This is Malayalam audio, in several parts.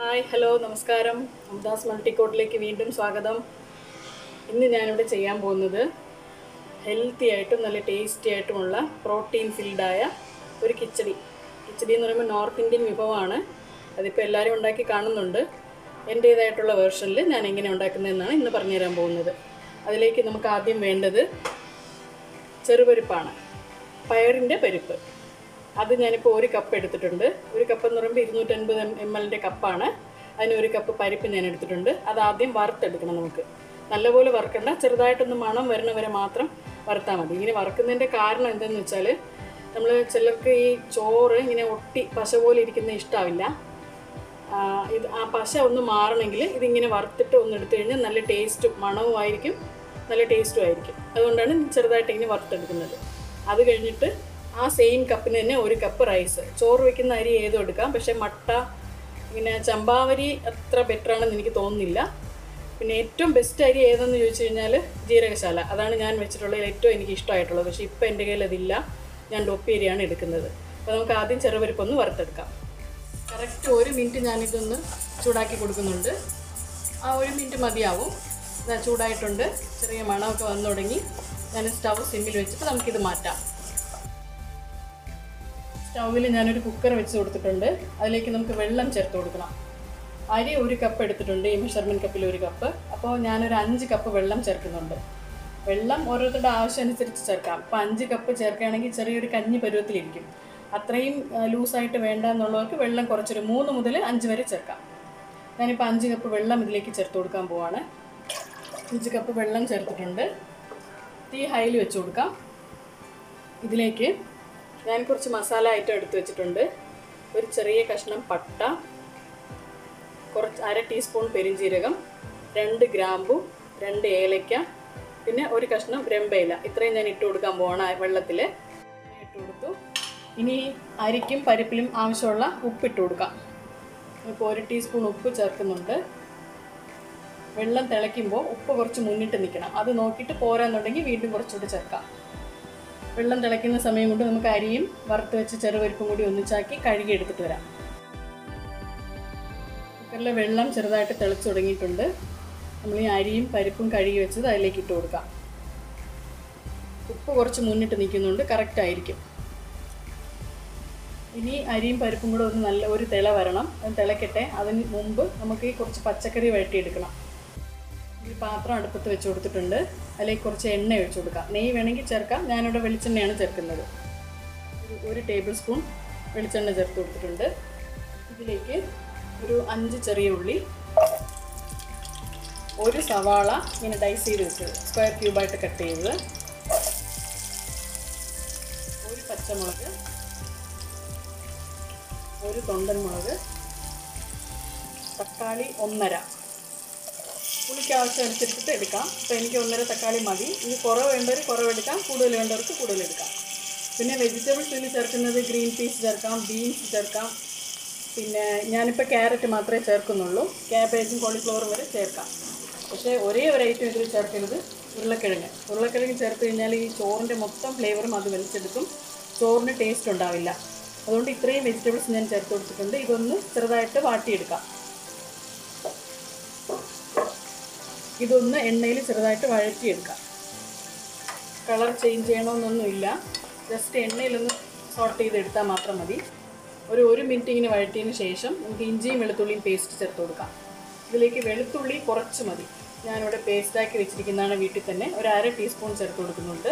ഹായ് ഹലോ നമസ്കാരം അബ്ദാസ് മൾട്ടിക്കോട്ടിലേക്ക് വീണ്ടും സ്വാഗതം ഇന്ന് ഞാനിവിടെ ചെയ്യാൻ പോകുന്നത് ഹെൽത്തി ആയിട്ടും നല്ല ടേസ്റ്റി ആയിട്ടുമുള്ള പ്രോട്ടീൻ ഫിൽഡായ ഒരു കിച്ചടി കിച്ചടി എന്ന് പറയുമ്പോൾ നോർത്ത് ഇന്ത്യൻ വിഭവമാണ് അതിപ്പോൾ എല്ലാവരും ഉണ്ടാക്കി കാണുന്നുണ്ട് എൻ്റേതായിട്ടുള്ള വേർഷനിൽ ഞാൻ എങ്ങനെ ഉണ്ടാക്കുന്നതെന്നാണ് ഇന്ന് പറഞ്ഞുതരാൻ പോകുന്നത് അതിലേക്ക് നമുക്ക് ആദ്യം വേണ്ടത് ചെറുപരിപ്പാണ് പയറിൻ്റെ പരിപ്പ് അത് ഞാനിപ്പോൾ ഒരു കപ്പ് എടുത്തിട്ടുണ്ട് ഒരു കപ്പ് എന്ന് പറയുമ്പോൾ ഇരുന്നൂറ്റൻപത് എം എല്ലിൻ്റെ കപ്പാണ് അതിന് ഒരു കപ്പ് പരിപ്പ് ഞാൻ എടുത്തിട്ടുണ്ട് അത് ആദ്യം വറുത്തെടുക്കണം നമുക്ക് നല്ലപോലെ വറുക്കണ്ട ചെറുതായിട്ടൊന്ന് മണം വരണ വരെ മാത്രം വറുത്താൽ മതി ഇങ്ങനെ വറുക്കുന്നതിൻ്റെ കാരണം എന്തെന്ന് വെച്ചാൽ നമ്മൾ ചിലർക്ക് ഈ ചോറ് ഇങ്ങനെ ഒട്ടി പശ പോലെ ഇരിക്കുന്ന ഇഷ്ടാവില്ല ആ, ഇത് ആ പശ ഒന്ന് മാറണമെങ്കിൽ ഇതിങ്ങനെ വറുത്തിട്ട് ഒന്ന് എടുത്തു കഴിഞ്ഞാൽ നല്ല ടേസ്റ്റും മണവും ആയിരിക്കും നല്ല ടേസ്റ്റും ആയിരിക്കും അതുകൊണ്ടാണ് ചെറുതായിട്ട് ഇങ്ങനെ വറുത്തെടുക്കുന്നത് അത് കഴിഞ്ഞിട്ട് ആ സെയിം കപ്പിന് തന്നെ ഒരു കപ്പ് റൈസ് ചോറ് വെക്കുന്ന അരി ഏതും എടുക്കാം പക്ഷേ മട്ട ഇങ്ങനെ ചമ്പാവരി അത്ര ബെറ്റർ ആണെന്ന് എനിക്ക് തോന്നുന്നില്ല പിന്നെ ഏറ്റവും ബെസ്റ്റ് അരി ഏതെന്ന് ചോദിച്ചു കഴിഞ്ഞാൽ ജീരകശാല അതാണ് ഞാൻ വെച്ചിട്ടുള്ളതിൽ ഏറ്റവും എനിക്ക് ഇഷ്ടമായിട്ടുള്ളത് പക്ഷേ ഇപ്പോൾ എൻ്റെ കയ്യിൽ അതില്ല ഞാൻ ഡൊപ്പി അരിയാണ് എടുക്കുന്നത് അപ്പോൾ നമുക്ക് ആദ്യം ചെറുപരിപ്പൊന്ന് വറുത്തെടുക്കാം കറക്റ്റ് ഒരു മിനിറ്റ് ഞാനിതൊന്ന് ചൂടാക്കി കൊടുക്കുന്നുണ്ട് ആ ഒരു മിനിറ്റ് മതിയാവും ഇതാ ചൂടായിട്ടുണ്ട് ചെറിയ മണമൊക്കെ വന്നു തുടങ്ങി ഞാൻ സ്റ്റവ് സിമ്മിൽ വെച്ചിട്ട് നമുക്കിത് മാറ്റാം സ്റ്റൗവിൽ ഞാനൊരു കുക്കർ വെച്ച് കൊടുത്തിട്ടുണ്ട് അതിലേക്ക് നമുക്ക് വെള്ളം ചേർത്ത് കൊടുക്കണം അരി ഒരു കപ്പ് എടുത്തിട്ടുണ്ട് ഈ മെഷർമെൻറ്റ് കപ്പിൽ ഒരു കപ്പ് അപ്പോൾ ഞാനൊരു അഞ്ച് കപ്പ് വെള്ളം ചേർക്കുന്നുണ്ട് വെള്ളം ഓരോരുത്തരുടെ ആവശ്യം അനുസരിച്ച് ചേർക്കാം ഇപ്പോൾ അഞ്ച് കപ്പ് ചേർക്കുകയാണെങ്കിൽ ചെറിയൊരു കഞ്ഞി പരുവത്തിലിരിക്കും അത്രയും ലൂസായിട്ട് വേണ്ട എന്നുള്ളവർക്ക് വെള്ളം കുറച്ചൊരു മൂന്ന് മുതൽ അഞ്ച് വരെ ചേർക്കാം ഞാനിപ്പോൾ അഞ്ച് കപ്പ് വെള്ളം ഇതിലേക്ക് ചേർത്ത് കൊടുക്കാൻ പോവാണ് അഞ്ച് കപ്പ് വെള്ളം ചേർത്തിട്ടുണ്ട് തീ ഹൈയിൽ വെച്ച് കൊടുക്കാം ഇതിലേക്ക് ഞാൻ കുറച്ച് മസാല ഐറ്റം എടുത്ത് വെച്ചിട്ടുണ്ട് ഒരു ചെറിയ കഷ്ണം പട്ട കുറച്ച് അര ടീസ്പൂൺ പെരിഞ്ജീരകം രണ്ട് ഗ്രാമ്പു രണ്ട് ഏലയ്ക്ക പിന്നെ ഒരു കഷ്ണം രമ്പയില ഇത്രയും ഞാൻ ഇട്ട് കൊടുക്കാൻ പോവാണ് ആ വെള്ളത്തിൽ ഇട്ട് കൊടുത്തു ഇനി അരിക്കും പരിപ്പിലും ആവശ്യമുള്ള ഉപ്പ് ഇട്ട് കൊടുക്കാം ഇപ്പോൾ ഒരു ടീസ്പൂൺ ഉപ്പ് ചേർക്കുന്നുണ്ട് വെള്ളം തിളയ്ക്കുമ്പോൾ ഉപ്പ് കുറച്ച് മുന്നിട്ട് നിൽക്കണം അത് നോക്കിയിട്ട് പോരാന്നുണ്ടെങ്കിൽ വീണ്ടും കുറച്ചുകൂടി ചേർക്കാം വെള്ളം തിളയ്ക്കുന്ന സമയം കൊണ്ട് നമുക്ക് അരിയും വറുത്ത് വെച്ച് ചെറുപരിപ്പും കൂടി ഒന്നിച്ചാക്കി കഴുകി എടുത്തിട്ട് വരാം കുക്കറിലെ വെള്ളം ചെറുതായിട്ട് തിളച്ച് തുടങ്ങിയിട്ടുണ്ട് നമ്മൾ ഈ അരിയും പരിപ്പും കഴുകി വെച്ചത് അതിലേക്ക് ഇട്ട് കൊടുക്കാം ഉപ്പ് കുറച്ച് മുന്നിട്ട് നിൽക്കുന്നുണ്ട് കറക്റ്റ് ആയിരിക്കും ഇനി അരിയും പരിപ്പും കൂടെ ഒന്ന് നല്ല ഒരു തിള വരണം അത് തിളക്കട്ടെ അതിന് മുമ്പ് നമുക്ക് ഈ കുറച്ച് പച്ചക്കറി വഴറ്റിയെടുക്കണം ഒരു പാത്രം അടുപ്പത്ത് വെച്ച് കൊടുത്തിട്ടുണ്ട് അതിലേക്ക് കുറച്ച് എണ്ണ ഒഴിച്ച് കൊടുക്കാം നെയ്യ് വേണമെങ്കിൽ ചേർക്കാം ഞാനിവിടെ വെളിച്ചെണ്ണയാണ് ചേർക്കുന്നത് ഒരു ഒരു ടേബിൾ സ്പൂൺ വെളിച്ചെണ്ണ ചേർത്ത് കൊടുത്തിട്ടുണ്ട് ഇതിലേക്ക് ഒരു അഞ്ച് ചെറിയ ഉള്ളി ഒരു സവാള ഇങ്ങനെ ഡൈസ് ചെയ്ത് വെച്ചത് സ്ക്വയർ ക്യൂബായിട്ട് കട്ട് ചെയ്തത് ഒരു പച്ചമുളക് ഒരു തൊണ്ടൻ മുളക് തക്കാളി ഒന്നര പുളിക്ക് ആവശ്യം അനുസരിച്ചിട്ട് എടുക്കാം അപ്പോൾ എനിക്ക് ഒന്നര തക്കാളി മതി ഇത് കുറവ് വേണ്ടവർ കുറവെടുക്കാം കൂടുതൽ വേണ്ടവർക്ക് കൂടുതൽ എടുക്കാം പിന്നെ വെജിറ്റബിൾസ് ഇതിൽ ചേർക്കുന്നത് ഗ്രീൻ പീസ് ചേർക്കാം ബീൻസ് ചേർക്കാം പിന്നെ ഞാനിപ്പോൾ ക്യാരറ്റ് മാത്രമേ ചേർക്കുന്നുള്ളൂ ക്യാബേജും കോളിഫ്ലവറും വരെ ചേർക്കാം പക്ഷേ ഒരേ ഒരു ഐറ്റം ഇതിൽ ചേർക്കരുത് ഉരുളക്കിഴങ്ങ് ഉരുളക്കിഴങ്ങ് ചേർത്ത് കഴിഞ്ഞാൽ ഈ ചോറിൻ്റെ മൊത്തം ഫ്ലേവറും അത് വലിച്ചെടുക്കും ചോറിന് ടേസ്റ്റ് ഉണ്ടാവില്ല അതുകൊണ്ട് ഇത്രയും വെജിറ്റബിൾസ് ഞാൻ ചേർത്ത് കൊടുത്തിട്ടുണ്ട് ഇതൊന്ന് ചെറുതായിട്ട് വാട്ടിയെടുക്കാം ഇതൊന്ന് എണ്ണയിൽ ചെറുതായിട്ട് വഴറ്റിയെടുക്കാം കളർ ചേഞ്ച് ചെയ്യണമെന്നൊന്നുമില്ല ജസ്റ്റ് എണ്ണയിലൊന്ന് സോട്ട് ചെയ്തെടുത്താൽ മാത്രം മതി ഒരു ഒരു മിനിറ്റ് ഇങ്ങനെ വഴറ്റിയതിന് ശേഷം നമുക്ക് ഇഞ്ചിയും വെളുത്തുള്ളിയും പേസ്റ്റ് ചേർത്ത് കൊടുക്കാം ഇതിലേക്ക് വെളുത്തുള്ളി കുറച്ച് മതി ഞാനിവിടെ പേസ്റ്റാക്കി വെച്ചിരിക്കുന്നതാണ് വീട്ടിൽ തന്നെ ഒരു അര ടീസ്പൂൺ ചേർത്ത് കൊടുക്കുന്നുണ്ട്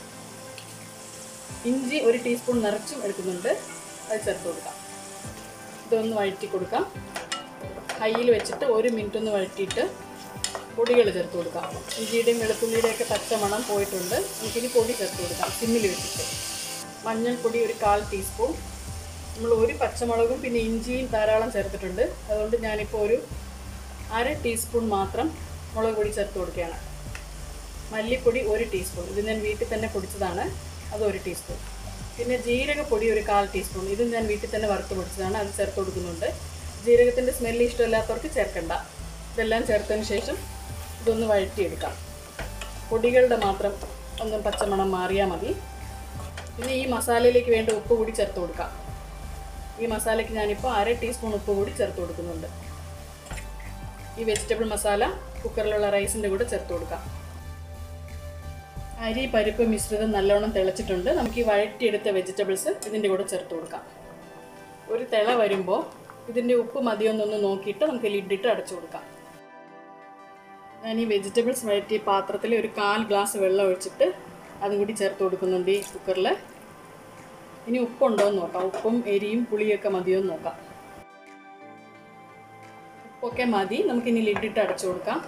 ഇഞ്ചി ഒരു ടീസ്പൂൺ നിറച്ചും എടുക്കുന്നുണ്ട് അത് ചേർത്ത് കൊടുക്കാം ഇതൊന്ന് വഴറ്റി കൊടുക്കാം ഹൈയിൽ വെച്ചിട്ട് ഒരു മിനിറ്റ് ഒന്ന് വഴറ്റിയിട്ട് പൊടികൾ ചേർത്ത് കൊടുക്കാം ഇഞ്ചിയുടെയും വെളുത്തുള്ളിയുടെയും ഒക്കെ പച്ചമണം പോയിട്ടുണ്ട് നമുക്കിനി പൊടി ചേർത്ത് കൊടുക്കാം സിമ്മിൽ വെച്ചിട്ട് മഞ്ഞൾപ്പൊടി ഒരു കാൽ ടീസ്പൂൺ നമ്മൾ ഒരു പച്ചമുളകും പിന്നെ ഇഞ്ചിയും ധാരാളം ചേർത്തിട്ടുണ്ട് അതുകൊണ്ട് ഞാനിപ്പോൾ ഒരു അര ടീസ്പൂൺ മാത്രം മുളക് പൊടി ചേർത്ത് കൊടുക്കുകയാണ് മല്ലിപ്പൊടി ഒരു ടീസ്പൂൺ ഇത് ഞാൻ വീട്ടിൽ തന്നെ പൊടിച്ചതാണ് അത് ഒരു ടീസ്പൂൺ പിന്നെ ജീരകപ്പൊടി ഒരു കാൽ ടീസ്പൂൺ ഇത് ഞാൻ വീട്ടിൽ തന്നെ വറുത്ത് പൊടിച്ചതാണ് അത് ചേർത്ത് കൊടുക്കുന്നുണ്ട് ജീരകത്തിൻ്റെ സ്മെല്ല് ഇഷ്ടമില്ലാത്തവർക്ക് ചേർക്കണ്ട ഇതെല്ലാം ചേർത്തതിന് ശേഷം ഇതൊന്ന് വഴറ്റിയെടുക്കാം പൊടികളുടെ മാത്രം ഒന്ന് പച്ചമണം മാറിയാൽ മതി പിന്നെ ഈ മസാലയിലേക്ക് വേണ്ട ഉപ്പ് കൂടി ചേർത്ത് കൊടുക്കാം ഈ മസാലയ്ക്ക് ഞാനിപ്പോൾ അര ടീസ്പൂൺ ഉപ്പ് കൂടി ചേർത്ത് കൊടുക്കുന്നുണ്ട് ഈ വെജിറ്റബിൾ മസാല കുക്കറിലുള്ള റൈസിൻ്റെ കൂടെ ചേർത്ത് കൊടുക്കാം അരി പരിപ്പ് മിശ്രിതം നല്ലോണം തിളച്ചിട്ടുണ്ട് നമുക്ക് ഈ വഴറ്റിയെടുത്ത വെജിറ്റബിൾസ് ഇതിൻ്റെ കൂടെ ചേർത്ത് കൊടുക്കാം ഒരു തിള വരുമ്പോൾ ഇതിൻ്റെ ഉപ്പ് മതിയൊന്നൊന്ന് നോക്കിയിട്ട് നമുക്ക് ലിഡിട്ട് അടച്ചു കൊടുക്കാം ഞാൻ ഈ വെജിറ്റബിൾസ് വഴറ്റിയ പാത്രത്തിൽ ഒരു കാൽ ഗ്ലാസ് വെള്ളം ഒഴിച്ചിട്ട് അതും കൂടി ചേർത്ത് കൊടുക്കുന്നുണ്ട് ഈ കുക്കറിൽ ഇനി ഉപ്പുണ്ടോ എന്ന് നോക്കാം ഉപ്പും എരിയും പുളിയൊക്കെ മതിയോ എന്ന് നോക്കാം ഉപ്പൊക്കെ മതി നമുക്കിനി ലിഡിട്ട് അടച്ചു കൊടുക്കാം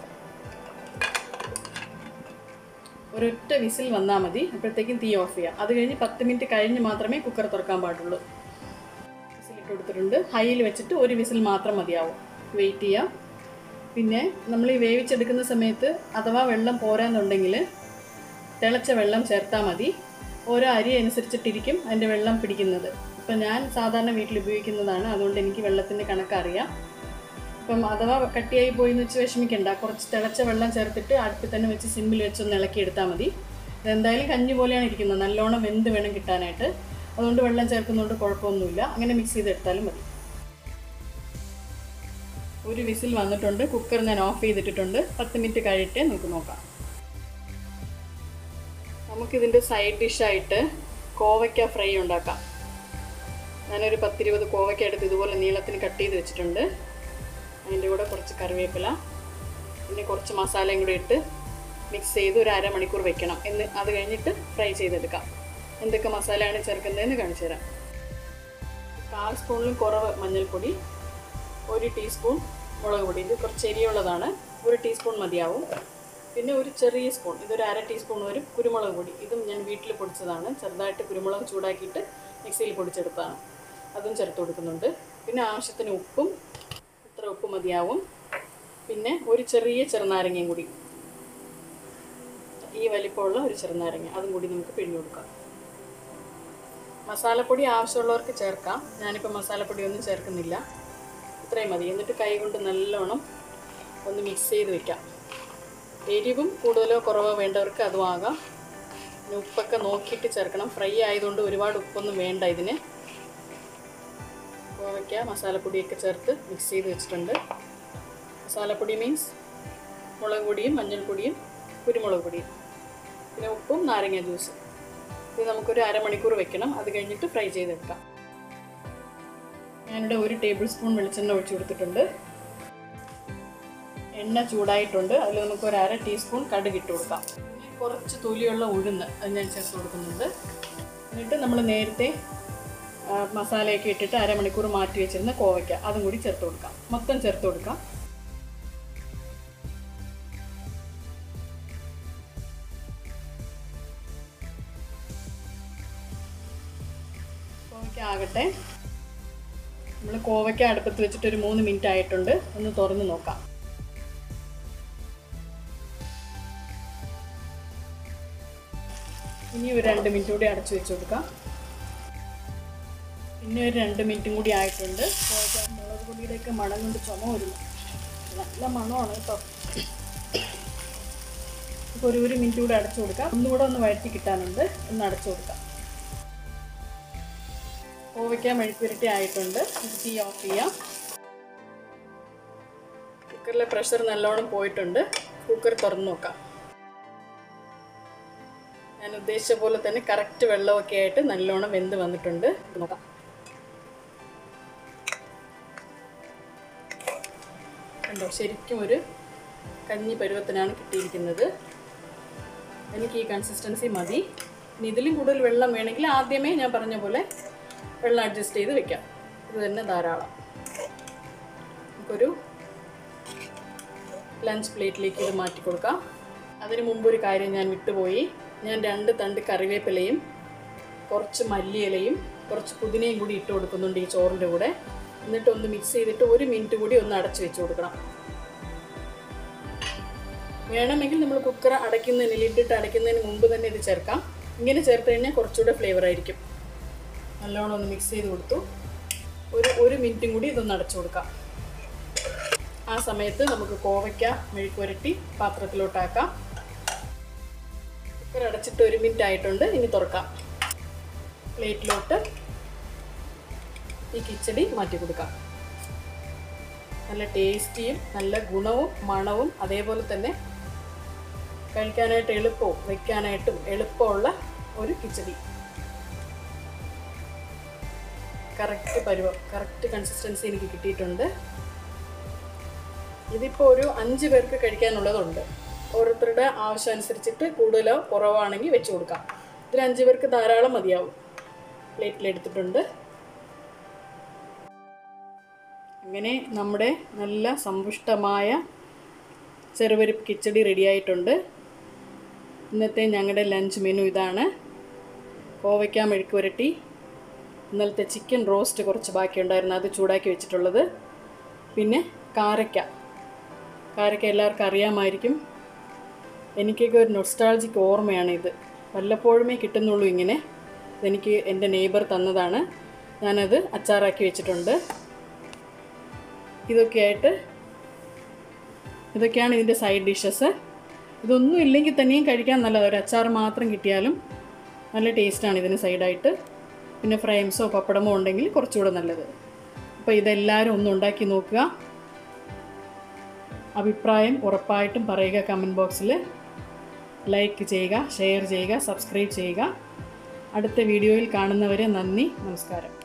ഒരൊറ്റ വിസിൽ വന്നാൽ മതി അപ്പോഴത്തേക്കും തീ ഓഫ് ചെയ്യാം അത് കഴിഞ്ഞ് പത്ത് മിനിറ്റ് കഴിഞ്ഞ് മാത്രമേ കുക്കർ തുറക്കാൻ പാടുള്ളൂ വിസിലിട്ട് കൊടുത്തിട്ടുണ്ട് ഹൈയിൽ വെച്ചിട്ട് ഒരു വിസിൽ മാത്രം മതിയാവും വെയിറ്റ് ചെയ്യാം പിന്നെ നമ്മൾ ഈ വേവിച്ചെടുക്കുന്ന സമയത്ത് അഥവാ വെള്ളം പോരാന്നുണ്ടെങ്കിൽ തിളച്ച വെള്ളം ചേർത്താൽ മതി ഓരോ അരി അനുസരിച്ചിട്ടിരിക്കും അതിൻ്റെ വെള്ളം പിടിക്കുന്നത് ഇപ്പം ഞാൻ സാധാരണ വീട്ടിൽ ഉപയോഗിക്കുന്നതാണ് അതുകൊണ്ട് എനിക്ക് വെള്ളത്തിൻ്റെ കണക്കറിയാം ഇപ്പം അഥവാ കട്ടിയായി പോയി എന്ന് വെച്ച് വിഷമിക്കണ്ട കുറച്ച് തിളച്ച വെള്ളം ചേർത്തിട്ട് അടുപ്പിൽ തന്നെ വെച്ച് സിമ്മിൽ വെച്ചൊന്ന് ഇളക്കി എടുത്താൽ മതി ഇതെന്തായാലും കഞ്ഞി പോലെയാണ് ഇരിക്കുന്നത് നല്ലോണം വെന്ത് വേണം കിട്ടാനായിട്ട് അതുകൊണ്ട് വെള്ളം ചേർക്കുന്നതുകൊണ്ട് കുഴപ്പമൊന്നുമില്ല അങ്ങനെ മിക്സ് ചെയ്തെടുത്താലും മതി ഒരു വിസിൽ വന്നിട്ടുണ്ട് കുക്കർ ഞാൻ ഓഫ് ചെയ്തിട്ടിട്ടുണ്ട് പത്ത് മിനിറ്റ് കഴിയിട്ടേ നമുക്ക് നോക്കാം നമുക്കിതിൻ്റെ സൈഡ് ഡിഷായിട്ട് കോവയ്ക്ക ഫ്രൈ ഉണ്ടാക്കാം ഞാനൊരു പത്തിരുപത് കോവയ്ക്ക എടുത്ത് ഇതുപോലെ നീളത്തിന് കട്ട് ചെയ്ത് വെച്ചിട്ടുണ്ട് അതിൻ്റെ കൂടെ കുറച്ച് കറിവേപ്പില പിന്നെ കുറച്ച് മസാലയും കൂടി ഇട്ട് മിക്സ് ചെയ്ത് ഒരു അരമണിക്കൂർ വെക്കണം എന്ന് അത് കഴിഞ്ഞിട്ട് ഫ്രൈ ചെയ്തെടുക്കാം എന്തൊക്കെ മസാലയാണ് ചേർക്കുന്നതെന്ന് കാണിച്ചു തരാം കാൽ സ്പൂണിലും കുറവ് മഞ്ഞൾപ്പൊടി ഒരു ടീസ്പൂൺ മുളക് പൊടി ഇത് കുറച്ച് എരിയുള്ളതാണ് ഒരു ടീസ്പൂൺ മതിയാവും പിന്നെ ഒരു ചെറിയ സ്പൂൺ ഇതൊരു അര ടീസ്പൂൺ വരും കുരുമുളക് പൊടി ഇതും ഞാൻ വീട്ടിൽ പൊടിച്ചതാണ് ചെറുതായിട്ട് കുരുമുളക് ചൂടാക്കിയിട്ട് മിക്സിയിൽ പൊടിച്ചെടുത്തതാണ് അതും ചേർത്ത് കൊടുക്കുന്നുണ്ട് പിന്നെ ആവശ്യത്തിന് ഉപ്പും ഇത്ര ഉപ്പ് മതിയാവും പിന്നെ ഒരു ചെറിയ ചെറുനാരങ്ങയും കൂടി ഈ വലിപ്പമുള്ള ഒരു ചെറുനാരങ്ങ അതും കൂടി നമുക്ക് പിഴിഞ്ഞു കൊടുക്കാം മസാലപ്പൊടി ആവശ്യമുള്ളവർക്ക് ചേർക്കാം ഞാനിപ്പോൾ മസാലപ്പൊടി ഒന്നും ചേർക്കുന്നില്ല ഇത്രയും മതി എന്നിട്ട് കൈ കൊണ്ട് നല്ലോണം ഒന്ന് മിക്സ് ചെയ്ത് വെക്കാം എരിവും കൂടുതലോ കുറവോ വേണ്ടവർക്ക് അതും ആകാം പിന്നെ ഉപ്പൊക്കെ നോക്കിയിട്ട് ചേർക്കണം ഫ്രൈ ആയതുകൊണ്ട് ഒരുപാട് ഉപ്പൊന്നും വേണ്ട ഇതിന് കോവയ്ക്ക മസാലപ്പൊടിയൊക്കെ ചേർത്ത് മിക്സ് ചെയ്ത് വെച്ചിട്ടുണ്ട് മസാലപ്പൊടി മീൻസ് മുളക് പൊടിയും മഞ്ഞൾപ്പൊടിയും കുരുമുളക് പൊടിയും പിന്നെ ഉപ്പും നാരങ്ങ ജ്യൂസ് ഇത് നമുക്കൊരു അരമണിക്കൂർ വെക്കണം അത് കഴിഞ്ഞിട്ട് ഫ്രൈ ചെയ്തെടുക്കാം ഞാനിവിടെ ഒരു ടേബിൾ സ്പൂൺ വെളിച്ചെണ്ണ ഒഴിച്ചു കൊടുത്തിട്ടുണ്ട് എണ്ണ ചൂടായിട്ടുണ്ട് അതിൽ നമുക്ക് ഒരു അര ടീസ്പൂൺ കടുക് ഇട്ട് കൊടുക്കാം പിന്നെ കുറച്ച് തൊലിയുള്ള ഉഴുന്ന് അത് ഞാൻ ചേർത്ത് കൊടുക്കുന്നുണ്ട് എന്നിട്ട് നമ്മൾ നേരത്തെ ആ, മസാലയൊക്കെ ഇട്ടിട്ട് അരമണിക്കൂർ മാറ്റി വെച്ചിരുന്ന കോവയ്ക്ക അതും കൂടി ചേർത്ത് കൊടുക്കാം മൊത്തം ചേർത്ത് കൊടുക്കാം കോവയ്ക്ക ആകട്ടെ നമ്മൾ കോവയ്ക്ക അടുപ്പത്ത് വെച്ചിട്ട് ഒരു മൂന്ന് മിനിറ്റ് ആയിട്ടുണ്ട് ഒന്ന് തുറന്ന് നോക്കാം ഇനി ഒരു രണ്ട് മിനിറ്റ് കൂടി അടച്ചു വെച്ച് കൊടുക്കാം പിന്നെ ഒരു രണ്ട് മിനിറ്റും കൂടി ആയിട്ടുണ്ട് കോവയ്ക്ക മുളക് പൊടിയുടെയൊക്കെ മണം കൊണ്ട് ചുമ വരുന്നു നല്ല മണമാണ് കേട്ടോ ഇപ്പോൾ ഒരു ഒരു മിനിറ്റ് കൂടി അടച്ചു കൊടുക്കാം ഒന്നുകൂടെ ഒന്ന് വഴറ്റി കിട്ടാനുണ്ട് ഒന്ന് അടച്ചു കൊടുക്കാം കോവയ്ക്ക മെഴുക്കുരുട്ടി ആയിട്ടുണ്ട് ഇത് തീ ഓഫ് ചെയ്യാം കുക്കറിലെ പ്രഷർ നല്ലോണം പോയിട്ടുണ്ട് കുക്കർ തുറന്ന് നോക്കാം ഞാൻ ഉദ്ദേശിച്ച പോലെ തന്നെ കറക്റ്റ് വെള്ളമൊക്കെ ആയിട്ട് നല്ലോണം വെന്ത് വന്നിട്ടുണ്ട് ഇത് നോക്കാം കണ്ടോ ശരിക്കും ഒരു കഞ്ഞി പരുവത്തിനാണ് കിട്ടിയിരിക്കുന്നത് എനിക്ക് ഈ കൺസിസ്റ്റൻസി മതി ഇനി ഇതിലും കൂടുതൽ വെള്ളം വേണമെങ്കിൽ ആദ്യമേ ഞാൻ പറഞ്ഞ പോലെ വെള്ളം അഡ്ജസ്റ്റ് ചെയ്ത് വെക്കാം ഇത് തന്നെ ധാരാളം നമുക്കൊരു ലഞ്ച് പ്ലേറ്റിലേക്ക് ഇത് മാറ്റി കൊടുക്കാം അതിന് മുമ്പ് ഒരു കാര്യം ഞാൻ വിട്ടുപോയി ഞാൻ രണ്ട് തണ്ട് കറിവേപ്പിലയും കുറച്ച് മല്ലിയിലയും കുറച്ച് പുതിനയും കൂടി ഇട്ട് കൊടുക്കുന്നുണ്ട് ഈ ചോറിൻ്റെ കൂടെ എന്നിട്ട് ഒന്ന് മിക്സ് ചെയ്തിട്ട് ഒരു മിനിറ്റ് കൂടി ഒന്ന് അടച്ച് വെച്ച് കൊടുക്കണം വേണമെങ്കിൽ നമ്മൾ കുക്കർ അടയ്ക്കുന്നതിന് ലിഡിട്ട് അടയ്ക്കുന്നതിന് മുമ്പ് തന്നെ ഇത് ചേർക്കാം ഇങ്ങനെ ചേർത്ത് കഴിഞ്ഞാൽ കുറച്ചുകൂടെ ഫ്ലേവർ ആയിരിക്കും നല്ലോണം ഒന്ന് മിക്സ് ചെയ്ത് കൊടുത്തു ഒരു ഒരു മിനിറ്റും കൂടി ഇതൊന്ന് അടച്ചു കൊടുക്കാം ആ സമയത്ത് നമുക്ക് കോവയ്ക്ക മെഴുക്കുവരട്ടി പാത്രത്തിലോട്ടാക്കാം കുക്കർ അടച്ചിട്ട് ഒരു മിനിറ്റ് ആയിട്ടുണ്ട് ഇനി തുറക്കാം പ്ലേറ്റിലോട്ട് ഈ കിച്ചടി മാറ്റി കൊടുക്കാം നല്ല ടേസ്റ്റിയും നല്ല ഗുണവും മണവും അതേപോലെ തന്നെ കഴിക്കാനായിട്ട് എളുപ്പവും വെക്കാനായിട്ടും എളുപ്പമുള്ള ഒരു കിച്ചടി കറക്റ്റ് പരുവം കറക്റ്റ് കൺസിസ്റ്റൻസി എനിക്ക് കിട്ടിയിട്ടുണ്ട് ഇതിപ്പോൾ ഒരു അഞ്ച് പേർക്ക് കഴിക്കാനുള്ളതുണ്ട് ഓരോരുത്തരുടെ ആവശ്യം അനുസരിച്ചിട്ട് കൂടുതലോ കുറവാണെങ്കിൽ വെച്ച് കൊടുക്കാം ഇതിൽ അഞ്ച് പേർക്ക് ധാരാളം മതിയാവും പ്ലേറ്റിലെടുത്തിട്ടുണ്ട് അങ്ങനെ നമ്മുടെ നല്ല സമ്പുഷ്ടമായ ചെറുപരിപ്പ് കിച്ചടി റെഡിയായിട്ടുണ്ട് ഇന്നത്തെ ഞങ്ങളുടെ ലഞ്ച് മെനു ഇതാണ് കോവയ്ക്ക മെഴുക്ക് പുരട്ടി ഇന്നലത്തെ ചിക്കൻ റോസ്റ്റ് കുറച്ച് ബാക്കിയുണ്ടായിരുന്നു അത് ചൂടാക്കി വെച്ചിട്ടുള്ളത് പിന്നെ കാരയ്ക്ക കാരയ്ക്ക എല്ലാവർക്കും അറിയാമായിരിക്കും എനിക്കൊക്കെ ഒരു നൊസ്റ്റാൾജിക് ഓർമ്മയാണ് ഇത് വല്ലപ്പോഴുമേ കിട്ടുന്നുള്ളൂ ഇങ്ങനെ ഇതെനിക്ക് എൻ്റെ നെയ്ബർ തന്നതാണ് ഞാനത് അച്ചാറാക്കി വെച്ചിട്ടുണ്ട് ഇതൊക്കെയായിട്ട് ഇതൊക്കെയാണ് ഇതിൻ്റെ സൈഡ് ഡിഷസ് ഇതൊന്നും ഇല്ലെങ്കിൽ തന്നെയും കഴിക്കാൻ നല്ലതാണ് ഒരു അച്ചാർ മാത്രം കിട്ടിയാലും നല്ല ടേസ്റ്റാണ് ഇതിന് സൈഡായിട്ട് പിന്നെ ഫ്രൈംസോ പപ്പടമോ ഉണ്ടെങ്കിൽ കുറച്ചുകൂടെ നല്ലത് അപ്പോൾ ഇതെല്ലാവരും ഒന്ന് ഉണ്ടാക്കി നോക്കുക അഭിപ്രായം ഉറപ്പായിട്ടും പറയുക കമൻറ്റ് ബോക്സിൽ ലൈക്ക് ചെയ്യുക ഷെയർ ചെയ്യുക സബ്സ്ക്രൈബ് ചെയ്യുക അടുത്ത വീഡിയോയിൽ കാണുന്നവരെ നന്ദി നമസ്കാരം